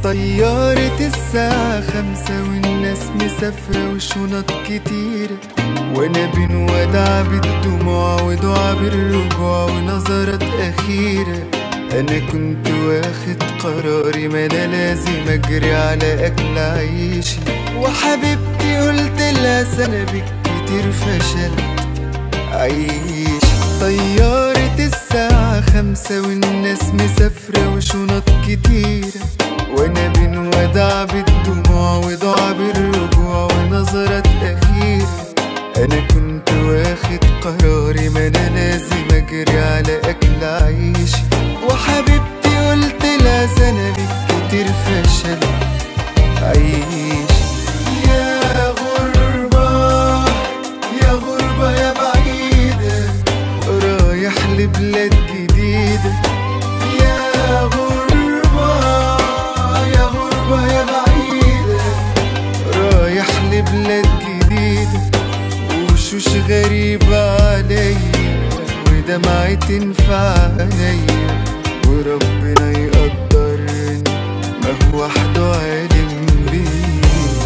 طيارة الساعة خمسة والناس مسافرة وشنط كتيرة وانا بين ودع بالدموع ودعا بالرجوع ونظرات أخيرة أنا كنت واخد قراري ما أنا لازم أجري على أكل عيشي وحبيبتي قلت لها سنة بالكتير فشلت عيش طيارة الساعة خمسة والناس مسافرة وشنط كتيرة وانا بين ودع بالدموع ودعا بالرجوع ونظرات أخيرة أنا كنت واخد قراري ما أنا لازم أجري على أكل عيشي وحبيبتي قلت لها سنة بالكتير فشل عيش يا غربة يا غربة يا بعيدة رايح لبلاد جديدة يا غربة يا غربة يا بعيدة رايح لبلاد جديدة وشوش غريبة عليا ودمعة تنفع عليا وربنا يقدرني ما هو وحده عالم بيه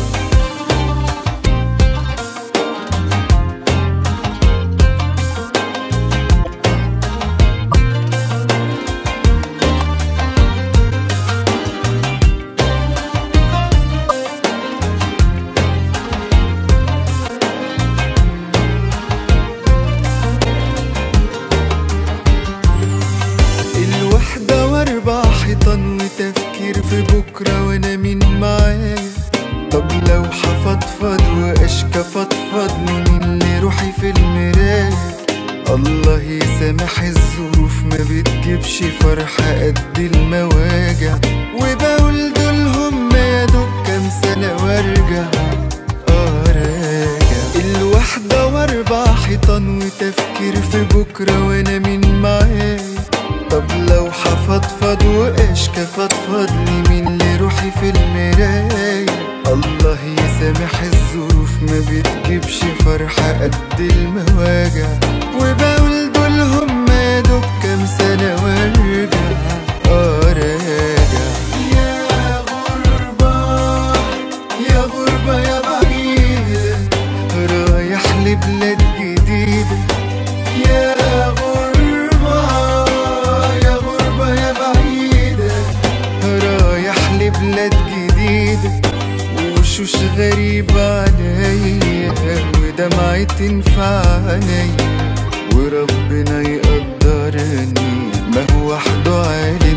الوحدة واربع حيطان وتفكير في بكرة وانا مين معايا طب لو حفضفض واشكى فضفض مين اللي روحي في المراية الله يسامح الظروف ما بتجيبش فرحة قد المواجع وبقول دول هم يا دوب كام سنة وارجع اه راجع الوحدة واربع حيطان وتفكير في بكرة وانا مين معايا طب لو حفضفض واشكى فضفض لي مين اللي روحي في المراية الله يسامح الظروف ما بتجيبش فرحة قد المواجع وبقول دول هم يا دوب كام سنة وارجع اه راجع يا غربة يا غربة يا بعيدة رايح لبلاد جديدة يا غربة يا غربة يا بعيدة رايح لبلاد جديدة وشوش غريبة عليا ودمعة تنفع عليا وربنا يقدرني ما هو وحده عالي